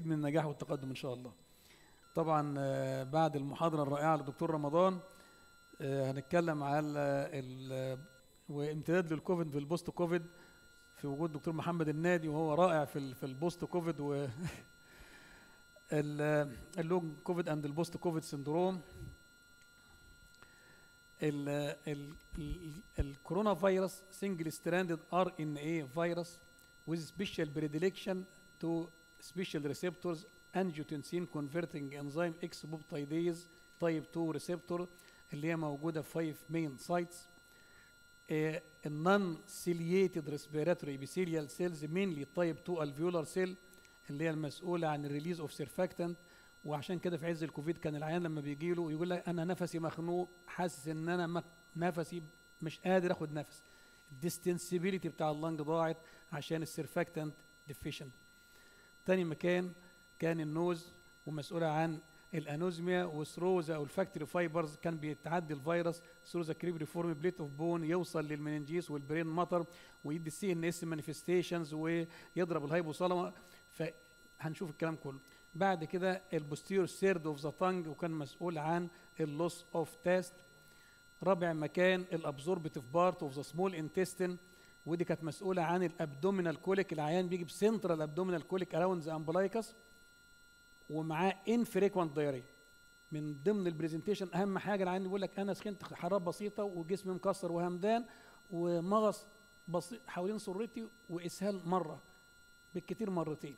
من النجاح والتقدم ان شاء الله طبعا آه، بعد المحاضره الرائعه للدكتور رمضان آه، هنتكلم على ال- وامتداد للكوفيد في البوست كوفيد في وجود دكتور محمد النادي وهو رائع في ال- في البوست كوفيد و ال- اللونج كوفيد اند البوست كوفيد سندروم ال ال ال الكورونا فيروس سنجل ستراندد ار ان اي فيروس with special predilection to special receptors angiotensin converting enzyme exopeptidase type 2 receptor اللي هي موجوده في 5 main sites النون ciliated respiratory epithelial cells mainly type 2 alveolar cell اللي هي المسؤوله عن الريليز اوف سيرفاكتنت وعشان كده في عز الكوفيد كان العيان لما بيجي له يقول لك انا نفسي مخنوق حاسس ان انا مك- نفسي مش قادر اخد نفس الديستنسبيليتي بتاع اللنج ضاعت عشان السيرفاكتنت ديفيشنت تاني مكان كان النوز ومسؤولة عن الانوزميا وثروزا او الفاكتوري فايبرز كان بيتعدي الفيروس ثروزا كريب ريفورم بليت اوف بون يوصل للمننجيس والبرين مطر ويدي السي ان اس مانيفستيشنز ويضرب الهايبوثالاموس فهنشوف الكلام كله بعد كده البوستيريور سيرد اوف ذا تانج وكان مسؤول عن اللوس اوف تيست رابع مكان الابزوربتيف بارت اوف ذا سمول انتستين ودي كانت مسؤوله عن الابدومينال كوليك العيان بيجي بسنترال ابدومينال كوليك اراوند ذا امبلايكس ومعاه انفريكوانت دايري من ضمن البرزنتيشن اهم حاجه العيان يقول لك انا سخنت حراره بسيطه وجسمي مكسر وهمدان ومغص بسيط حوالين سرتي واسهال مره بالكثير مرتين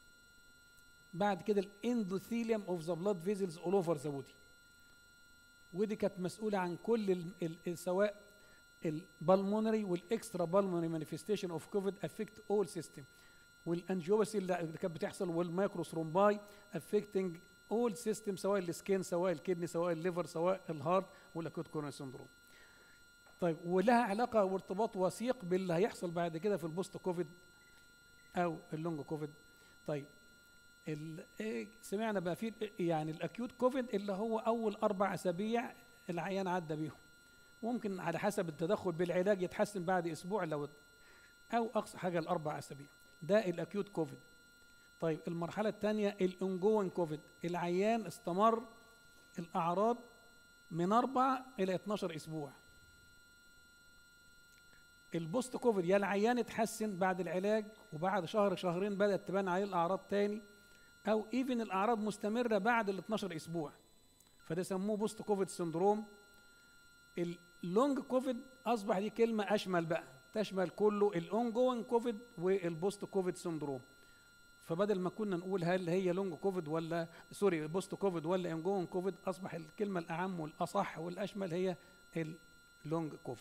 بعد كده الاندوثيليوم اوف ذا بلاد فيزلز اول اوفر ذا بودي ودي كانت مسؤوله عن كل ال ال سواء البالمونري والاكسترا بالمونري مانيفستيشن اوف كوفيد افكت اول سيستم والانجيوباسي اللي كانت بتحصل والمايكروثرومباي افكتنج اول سيستم سواء السكين سواء الكدني سواء الليفر سواء الهارت والاكوت كوروني سندروم طيب ولها علاقه وارتباط وثيق باللي هيحصل بعد كده في البوست كوفيد او اللونج كوفيد طيب ال- إيه سمعنا بقى في يعني الاكيوت كوفيد اللي هو اول اربع اسابيع العيان عدى بيهم ممكن على حسب التدخل بالعلاج يتحسن بعد اسبوع لو او اقصى حاجه الاربع اسابيع ده الاكيوت كوفيد طيب المرحله الثانيه الانجوين كوفيد العيان استمر الاعراض من اربع الى 12 اسبوع البوست كوفيد يا العيان اتحسن بعد العلاج وبعد شهر شهرين بدات تبان عليه الاعراض تاني او ايفن الاعراض مستمره بعد ال 12 اسبوع فده سموه بوست كوفيد سندروم اللونج كوفيد اصبح دي كلمه اشمل بقى تشمل كله الاون جوين كوفيد والبوست كوفيد سندروم فبدل ما كنا نقول هل هي لونج كوفيد ولا سوري بوست كوفيد ولا ان جوين كوفيد اصبح الكلمه الاعم والاصح والاشمل هي اللونج كوفيد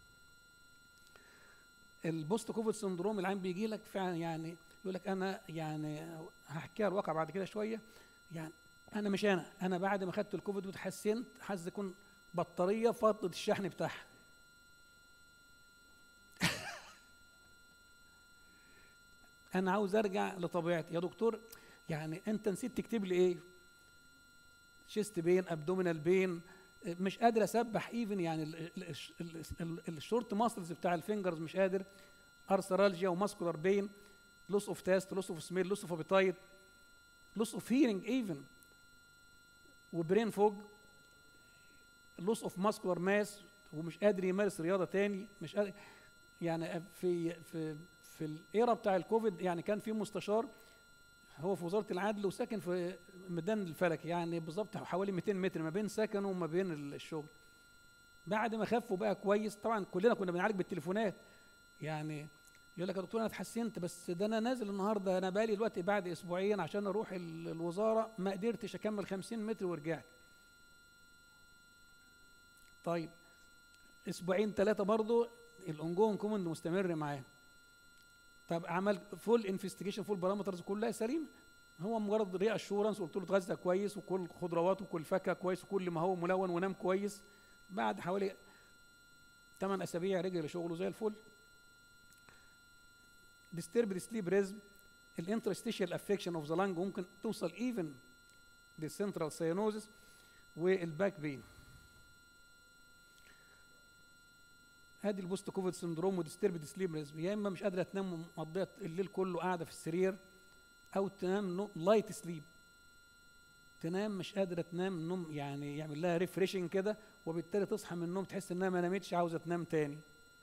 البوست كوفيد سندروم العين بيجي لك فعلا يعني يقول لك انا يعني هحكيها الواقع بعد كده شويه يعني انا مش انا انا بعد ما خدت الكوفيد وتحسنت حاسس يكون بطاريه فضت الشحن بتاعها انا عاوز ارجع لطبيعتي يا دكتور يعني انت نسيت تكتب لي ايه شيست بين ابدومينال بين مش قادر اسبح ايفن يعني ال- ال- الش- ال- ال- الشورت ماسلز بتاع الفينجرز مش قادر ارثرالجيا وماسكولار بين لوس اوف تيست لوس اوف سميل لوس اوف ابيتايت لوس اوف هيرنج ايفن وبرين فوج لوس اوف ماسكولار ماس ومش قادر يمارس رياضه تاني مش قادر يعني في في في الايرا بتاع الكوفيد يعني كان في مستشار هو في وزاره العدل وساكن في ميدان الفلكي يعني بالظبط حوالي 200 متر ما بين سكنه وما بين الشغل بعد ما خف وبقى كويس طبعا كلنا كنا بنعالج بالتليفونات يعني يقول لك يا دكتور انا اتحسنت بس ده انا نازل النهارده انا بقالي دلوقتي بعد اسبوعين عشان اروح ال- الوزاره ما قدرتش اكمل 50 متر ورجعت طيب اسبوعين ثلاثه برضه الاونجون كومند مستمر معاه طب عمل فول انفستيجيشن فول بارامترز كلها سليمه هو مجرد ري اشورنس قلت له اتغذى كويس وكل خضروات وكل فاكهه كويس وكل ما هو ملون ونام كويس بعد حوالي 8 اسابيع رجع لشغله زي الفل disturbed sleep rhythm الانترستيشال افكشن اوف ذا لانج ممكن توصل ايفن للسنترال سيانوزس والباك بين ادي البوست كوفيد سندروم وديستربد سليب ريزم يا اما مش قادره تنام مقضيه الليل كله قاعده في السرير او تنام لايت سليب تنام مش قادره تنام نوم يعني يعمل لها ريفريشنج كده وبالتالي تصحى من النوم تحس انها ما نامتش عاوزه تنام تاني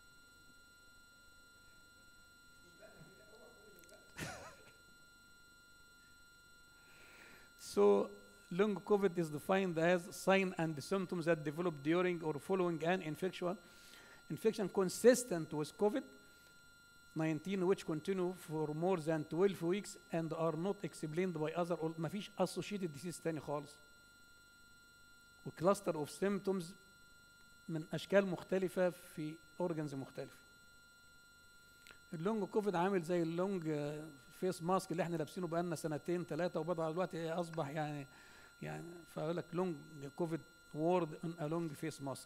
So long COVID is defined as sign and symptoms that develop during or following an infection infection consistent with COVID-19 which continue for more than 12 weeks and are not explained by other or ما فيش associated disease تاني خالص وكلاستر اوف symptoms من اشكال مختلفه في اورجنز مختلفه اللونج كوفيد عامل زي اللونج فيس ماسك اللي احنا لابسينه بقالنا سنتين ثلاثه وبضع دلوقتي اصبح يعني يعني فاقول لك لونج كوفيد وورد ان ا لونج فيس ماسك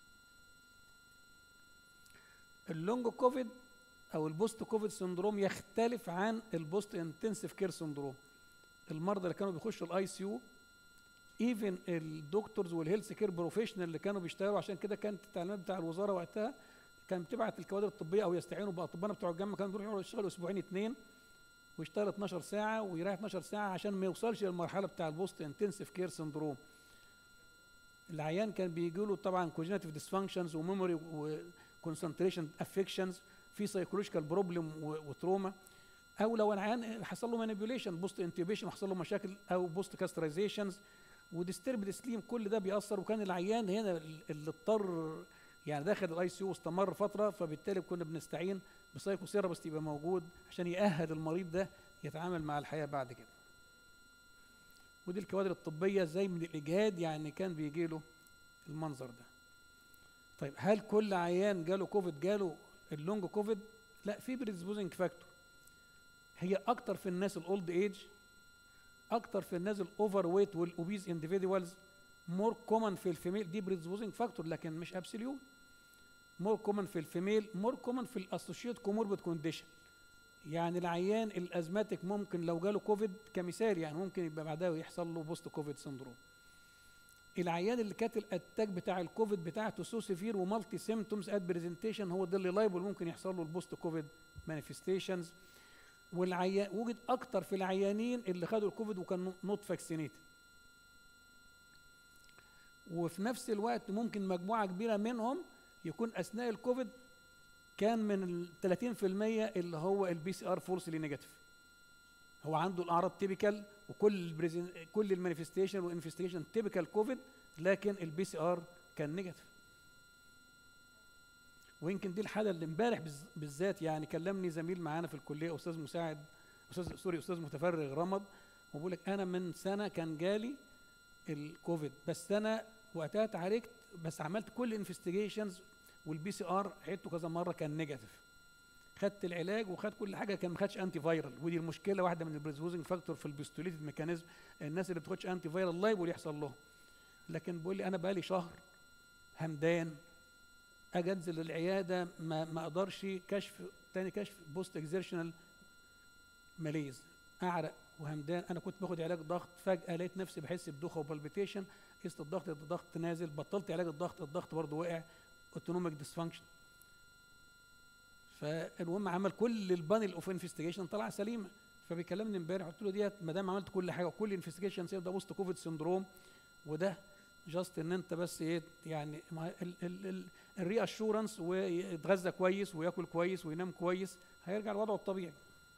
اللونج كوفيد او البوست كوفيد سندروم يختلف عن البوست انتنسيف كير سندروم المرضى اللي كانوا بيخشوا الاي سي يو ايفن الدكتورز والهيلث كير بروفيشنال اللي كانوا بيشتغلوا عشان كده كانت التعليمات بتاع الوزاره وقتها كانت بتبعت الكوادر الطبيه او يستعينوا باطبائنا بتوع الجامعه كانوا بيروحوا يشتغلوا اسبوعين اثنين ويشتغل 12 ساعه ويريح 12 ساعه عشان ما يوصلش للمرحله بتاع البوست انتنسيف كير سندروم العيان كان بيجي له طبعا كوجنيتيف ديسفانكشنز وميموري وكونسنتريشن افكشنز في سايكولوجيكال بروبلم وتروما او لو العيان حصل له مانيبيوليشن بوست انتيبيشن وحصل له مشاكل او بوست كاسترايزيشنز وديستربد سليم كل ده بيأثر وكان العيان هنا اللي اضطر يعني داخل الاي سي يو واستمر فتره فبالتالي كنا بنستعين بسايكو ثيرابيست يبقى موجود عشان يأهل المريض ده يتعامل مع الحياه بعد كده. ودي الكوادر الطبيه زي من الاجهاد يعني كان بيجي له المنظر ده. طيب هل كل عيان جاله كوفيد جاله اللونج كوفيد؟ لا في بريدسبوزنج فاكتور. هي اكتر في الناس الاولد ايج اكتر في الناس الاوفر ويت والاوبيز انديفيدوالز مور كومن في الفيميل دي بريدسبوزنج فاكتور لكن مش ابسوليوت مور كومن في الفيميل مور كومن في الاسوشيت كوموربيد كونديشن يعني العيان الازماتيك ممكن لو جاله كوفيد كمثال يعني ممكن يبقى بعدها يحصل له بوست كوفيد سندروم العيان اللي كانت الاتاك بتاع الكوفيد بتاعته سو سيفير ومالتي سيمتومز ات برزنتيشن هو ده اللي لايبل ممكن يحصل له البوست كوفيد مانيفستيشنز والعيان وجد اكتر في العيانين اللي خدوا الكوفيد وكانوا نوت فاكسينيتد وفي نفس الوقت ممكن مجموعه كبيره منهم يكون اثناء الكوفيد كان من ال 30% اللي هو البي سي ار فولسلي نيجاتيف هو عنده الاعراض تيبيكال وكل البريزن كل المانيفستيشن والانفستيجيشن تيبيكال كوفيد لكن البي سي ار كان نيجاتيف ويمكن دي الحاله اللي امبارح بالذات يعني كلمني زميل معانا في الكليه استاذ مساعد استاذ سوري استاذ متفرغ رمض وبقول لك انا من سنه كان جالي الكوفيد بس انا وقتها اتعالجت بس عملت كل انفستيجيشنز والبي سي ار عدته كذا مره كان نيجاتيف خدت العلاج وخدت كل حاجه كان ما خدش انتي فايرال ودي المشكله واحده من البريزوزنج فاكتور في البيستوليتد ميكانيزم الناس اللي بتاخدش انتي فايرال لايبل يحصل لهم لكن بيقول لي انا بقالي شهر همدان اجي انزل العياده ما ما اقدرش كشف تاني كشف بوست اكزيرشنال ماليز اعرق وهمدان انا كنت باخد علاج ضغط فجاه لقيت نفسي بحس بدوخه وبالبيتيشن قست الضغط الضغط نازل بطلت علاج الضغط الضغط برضه وقع اوتونوميك ديسفانكشن فالمهم عمل كل البانل اوف انفستيجيشن طلع سليمه فبيكلمني امبارح قلت له ديت ما دام عملت كل حاجه وكل انفستيجيشن سيف ده بوست كوفيد سندروم وده جاست ان انت بس ايه يعني الري اشورنس ويتغذى كويس وياكل كويس وينام كويس هيرجع لوضعه الطبيعي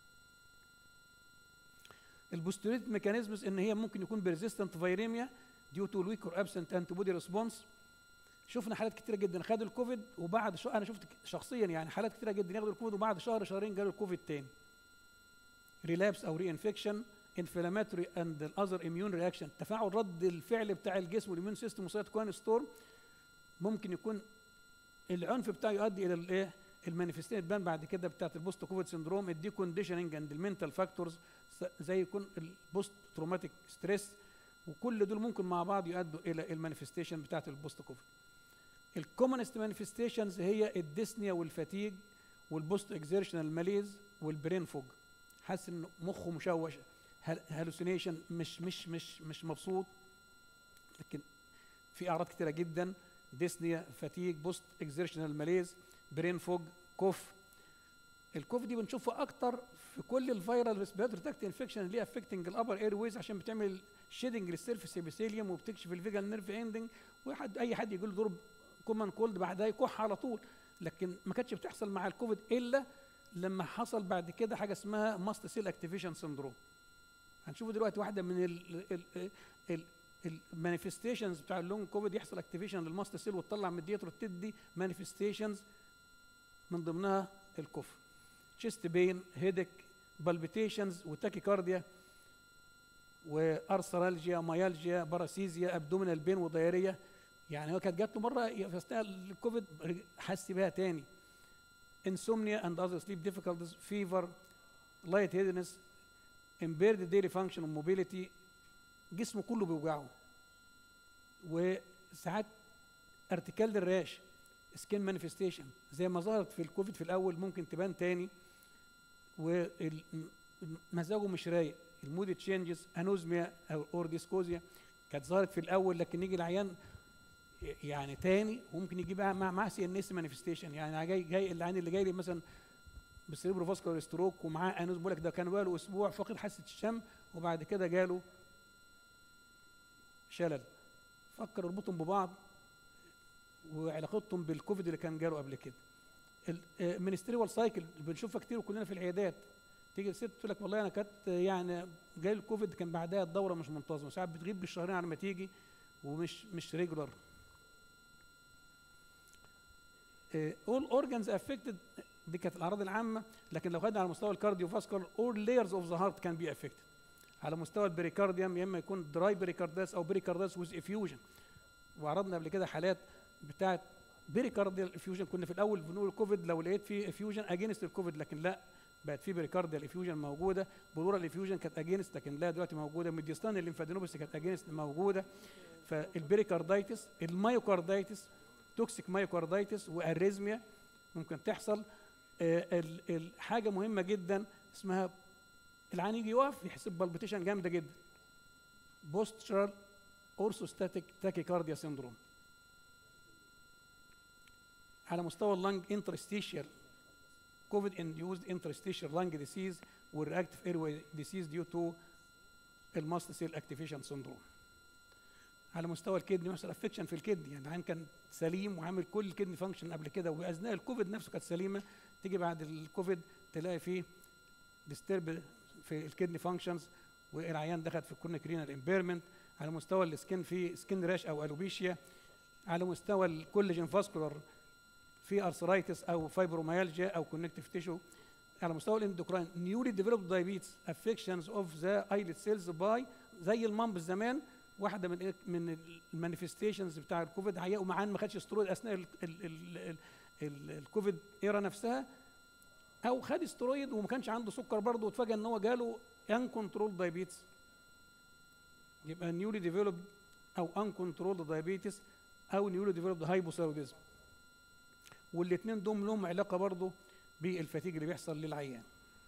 البوستوليت ميكانيزمز ان هي ممكن يكون بيرزيستنت فيريميا ديو تو ويك اور ابسنت انتي بودي ريسبونس شفنا حالات كتيره جدا خدوا الكوفيد وبعد شو انا شفت شخصيا يعني حالات كتيره جدا ياخدوا الكوفيد وبعد شهر شهرين جاله الكوفيد تاني ريلابس او ري انفكشن انفلاماتوري اند الاذر اميون رياكشن تفاعل رد الفعل بتاع الجسم والاميون سيستم وسايتوكاين ستورم ممكن يكون العنف بتاعه يؤدي الى الايه المانيفستيشن تبان بعد كده بتاعت البوست كوفيد سندروم الدي كونديشننج اند المنتال فاكتورز زي يكون البوست تروماتيك ستريس وكل دول ممكن مع بعض يؤدوا الى المانيفستيشن بتاعت البوست كوفيد الكومنست مانيفستيشنز هي الديسنيا والفاتيج والبوست اكزيرشنال ماليز والبرين فوج حاسس ان مخه مشوش هالوسينيشن مش مش مش مش مبسوط لكن في اعراض كتيره جدا ديسنيا فاتيج بوست اكزيرشنال ماليز برين فوج كوف الكوفيد دي بنشوفها اكتر في كل الفيرال ريسبيراتوري تراكت انفكشن اللي هي افكتنج الابر اير ويز عشان بتعمل شيدنج للسيرفيس ابيثيليوم وبتكشف الفيجال نيرف اندنج واحد اي حد يجي له دور كومن كولد بعدها يكح على طول لكن ما كانتش بتحصل مع الكوفيد الا لما حصل بعد كده حاجه اسمها ماست سيل اكتيفيشن سندروم هنشوفه دلوقتي واحده من ال ال ال المانيفستيشنز بتاع اللونج كوفيد يحصل اكتيفيشن للماست سيل وتطلع من ديت وتدي مانيفستيشنز من ضمنها الكفر تشيست بين هيدك بالبيتيشنز وتاكيكارديا وارثرالجيا مايالجيا باراسيزيا ابدومينال بين ودايريا يعني هو كانت جات له مره في اثناء الكوفيد حس بيها تاني insomnia and other sleep difficulties fever light headedness impaired daily function and mobility جسمه كله بيوجعه وساعات ارتكال للراش سكين مانيفستيشن زي ما ظهرت في الكوفيد في الاول ممكن تبان تاني ومزاجه مش رايق المود تشينجز انوزميا او اور ديسكوزيا كانت ظهرت في الاول لكن يجي العيان يعني تاني وممكن يجي بقى مع مع سي ان اس مانيفستيشن يعني جاي جاي العيان اللي جاي لي مثلا بسيربرو فاسكولار ستروك ومعاه انوز بقول لك ده كان بقى له اسبوع فقد حاسه الشم وبعد كده جاله شلل فكر اربطهم ببعض وعلاقتهم بالكوفيد اللي كان جاله قبل كده المينستريوال سايكل بنشوفها كتير وكلنا في العيادات تيجي الست تقول لك والله انا كانت يعني جاي الكوفيد كان بعدها الدوره مش منتظمه ساعات بتغيب بالشهرين على ما تيجي ومش مش ريجولار اول اورجانز افكتد دي كانت الاعراض العامه لكن لو خدنا على مستوى الكارديو فاسكولار اول لايرز اوف ذا هارت كان بي افكتد على مستوى البريكارديوم يا اما يكون دراي بريكارداس او بريكارداس ويز افيوجن وعرضنا قبل كده حالات بتاعت بريكارديال افيوجن كنا في الاول بنقول الكوفيد لو لقيت فيه افيوجن اجينست الكوفيد لكن لا بقت في بريكارديال افيوجن موجوده بلورال افيوجن كانت اجينست لكن لا دلوقتي موجوده ميديستان الليمفادينوبس كانت اجينست موجوده فالبريكاردايتس المايوكاردايتس توكسيك مايوكاردايتس واريزميا ممكن تحصل آه حاجه مهمه جدا اسمها العين يجي يقف يحس بالبيتيشن جامده جدا بوستشرال اورثوستاتيك تاكيكارديا سيندروم على مستوى اللنج انترستيشيال كوفيد انديوزد انترستيشيال لنج ديسيز والرياكتيف ايروي ديسيز ديو تو الماست سيل اكتيفيشن سيندروم على مستوى الكدني مثلا افكشن في الكدني يعني العين كان سليم وعامل كل الكدني فانكشن قبل كده واثناء الكوفيد نفسه كانت سليمه تيجي بعد الكوفيد تلاقي فيه ديسترب في الكدني فانكشنز والعيان دخل في الكورنيك رينال امبيرمنت على مستوى السكن في سكن راش او الوبيشيا على مستوى الكولاجين فاسكولار في ارثرايتس او فايبروميالجيا او كونكتيف تيشو على مستوى الاندوكراين نيولي ديفلوبد دايبيتس افكشنز اوف ذا ايلت سيلز باي زي المامب زمان واحده من من المانيفستيشنز بتاع الكوفيد عيا ومعاه ما خدش استرويد اثناء ال ال ال ال الكوفيد ايرا نفسها او خد استرويد وما كانش عنده سكر برضه واتفاجئ ان هو جاله ان كنترول دايبيتس يبقى نيولي ديفلوبد او ان كنترول دايبيتس او نيولي ديفلوبد هايبوثايروديزم والاثنين دول لهم علاقه برضه بالفتيج اللي بيحصل للعيان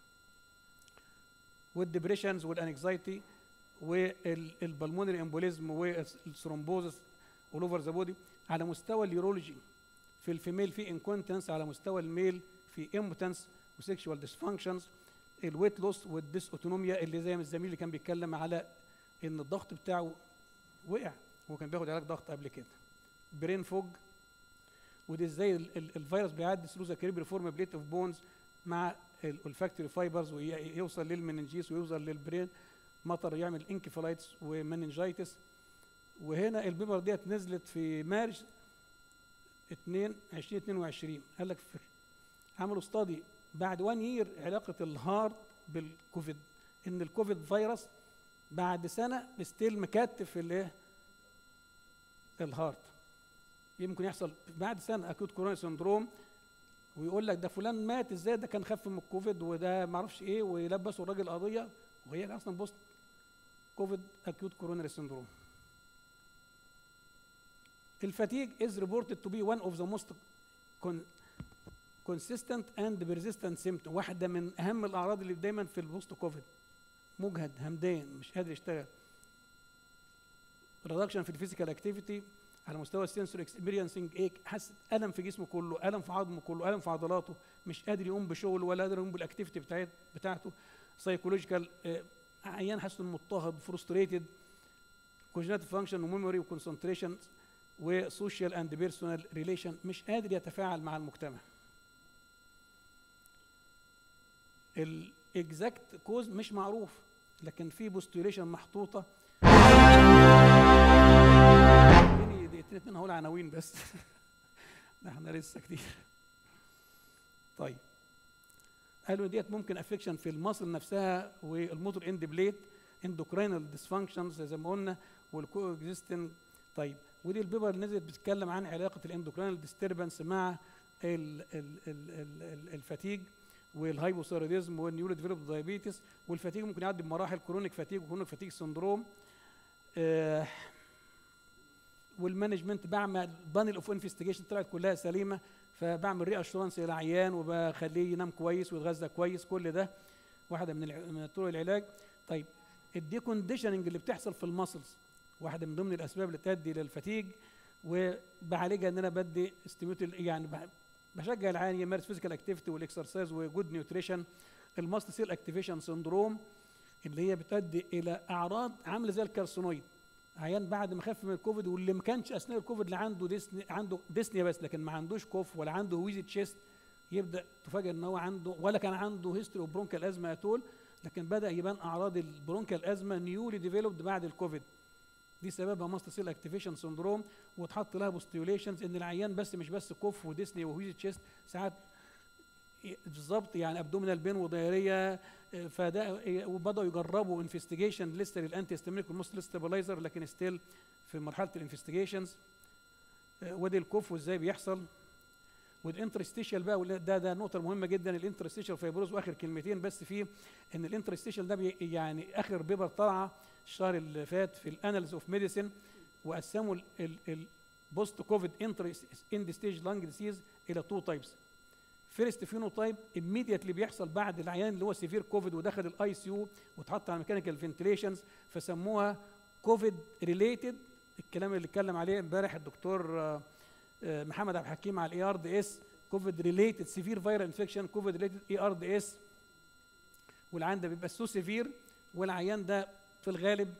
والدبريشنز والانكزايتي والبلمونري امبوليزم والثرومبوزس اول اوفر ذا بودي على مستوى اليورولوجي في الفيميل في انكونتنس على مستوى الميل في امبوتنس وسيكشوال ديسفانكشنز الويت لوس والديس اوتونوميا اللي زي ما الزميل اللي كان بيتكلم على ان الضغط بتاعه وقع هو كان بياخد علاج ضغط قبل كده برين فوج ودي ازاي الفيروس بيعدي ثرو ذا كريبري فورم بليت اوف بونز مع الفاكتوري فايبرز ويوصل للمننجيس ويوصل للبرين مطر يعمل انكفالايتس ومننجايتس وهنا البيبر ديت نزلت في مارس 2 2022 قال لك عملوا استادي بعد 1 يير علاقه الهارت بالكوفيد ان الكوفيد فيروس بعد سنه ستيل مكتف الايه الهارت يمكن يحصل بعد سنه اكوت كورونا سندروم ويقول لك ده فلان مات ازاي ده كان خف من الكوفيد وده ما اعرفش ايه ويلبسوا الراجل قضيه وهي اصلا بوست كوفيد اكيوت كورونري سندروم الفاتيج is reported to be one of the most con consistent and persistent symptom واحدة من أهم الأعراض اللي دايما في البوست كوفيد مجهد همدان مش قادر يشتغل reduction في الفيزيكال اكتيفيتي على مستوى السنسور اكسبيرينسنج ايه حاسس الم في جسمه كله الم في عظمه كله الم في عضلاته مش قادر يقوم بشغله ولا قادر يقوم بالاكتيفيتي بتاعت بتاعته سايكولوجيكال عيان حاسس انه مضطهد فرستريتد كوجنيتيف فانكشن وميموري وكونسنتريشن وسوشيال اند بيرسونال ريليشن مش قادر يتفاعل مع المجتمع الاكزاكت كوز مش معروف لكن في بوستوليشن محطوطه اديني دقيقتين اتنين هقول عناوين بس ده احنا لسه كتير طيب قالوا ديت ممكن افكشن في المصل نفسها والموتور اند بليت اندوكرينال ديسفانكشنز زي ما قلنا والكو اكزيستنج طيب ودي البيبر اللي نزلت بتتكلم عن علاقه الاندوكرينال ديستربنس مع ال ال ال ال الفتيج والهايبوثايروديزم والنيولو ديفلوبد دايابيتس والفتيج ممكن يعدي بمراحل كرونيك فتيج وكرونيك فتيج سندروم آه والمانجمنت بعمل بانل اوف انفستيجيشن طلعت كلها سليمه فبعمل ري اشورنس للعيان وبخليه ينام كويس ويتغذى كويس كل ده واحده من الع... من طرق العلاج طيب الدي كونديشننج اللي بتحصل في المسلز واحده من ضمن الاسباب اللي تؤدي للفتيج وبعالجها ان انا بدي ستيموتل يعني بشجع العيان يمارس فيزيكال اكتيفيتي والاكسرسايز وجود نيوتريشن الماست سيل اكتيفيشن سندروم اللي هي بتؤدي الى اعراض عامله زي الكارسينويد عيان بعد ما خف من الكوفيد واللي ما كانش اثناء الكوفيد اللي عنده ديسني عنده ديسنيا بس لكن ما عندوش كوف ولا عنده ويزي تشيست يبدا تفاجئ ان هو عنده ولا كان عنده هيستوري اوف برونكال ازمه اتول لكن بدا يبان اعراض البرونكال ازمه نيولي ديفلوبد بعد الكوفيد دي سببها ماست سيل اكتيفيشن سندروم وتحط لها بوستيوليشنز ان العيان بس مش بس كوف وديسني وهيزي تشيست ساعات بالظبط يعني ابدومينال بين وضياريه فده وبداوا يجربوا انفستيجيشن لسه للانتي استامينيك والموست ستابلايزر لكن ستيل في مرحله الانفستيجيشنز وادي الكوف وازاي بيحصل والانترستيشال بقى ده ده نقطه مهمه جدا الانترستيشال فيبروز واخر كلمتين بس فيه ان الانترستيشال ده يعني اخر بيبر طالعه الشهر اللي فات في الاناليز اوف ميديسن وقسموا البوست كوفيد اند ستيج لانج ديسيز الى تو تايبس فيرست فينوتايب immediately بيحصل بعد العيان اللي هو سيفير كوفيد ودخل الاي سي يو واتحط على ميكانيكال فنتليشنز فسموها كوفيد ريليتد الكلام اللي اتكلم عليه امبارح الدكتور محمد عبد الحكيم على الاي ار دي اس كوفيد ريليتد سيفير فيرال انفكشن كوفيد ريليتد اي ار دي اس والعيان ده بيبقى سو سيفير والعيان ده في الغالب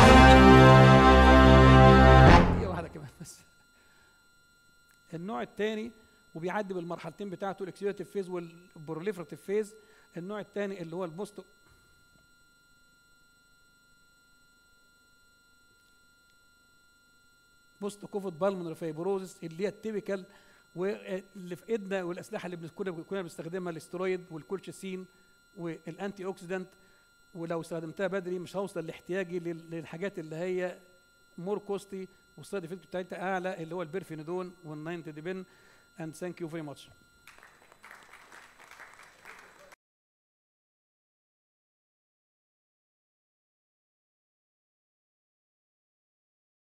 دقيقه واحده كمان بس النوع الثاني وبيعدي بالمرحلتين بتاعته الاكسيديتيف فيز والبروليفراتيف فيز النوع الثاني اللي هو البوست بوست كوفيد بالمونري فايبروزس اللي هي التيبيكال واللي في ايدنا والاسلحه اللي كنا كنا بنستخدمها الاسترويد والكولشيسين والانتي اوكسيدنت ولو استخدمتها بدري مش هوصل لاحتياجي للحاجات اللي هي مور كوستي والسايد افكت بتاعتها اعلى اللي هو البرفينيدون وال90 ديبن and thank you very much.